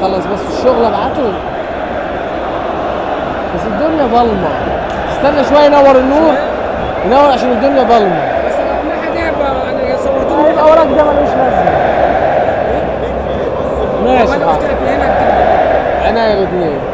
اخلص بس الشغل ابعته بس الدنيا ظلمه استنى شويه ينور النور ينور عشان الدنيا ظلمه بس من ناحيه دي انا صورتهم يبقى وراك ده ملوش لازمه ماشي وانا قلت حاضر. لك من هنا هتكتب عينيا الاثنين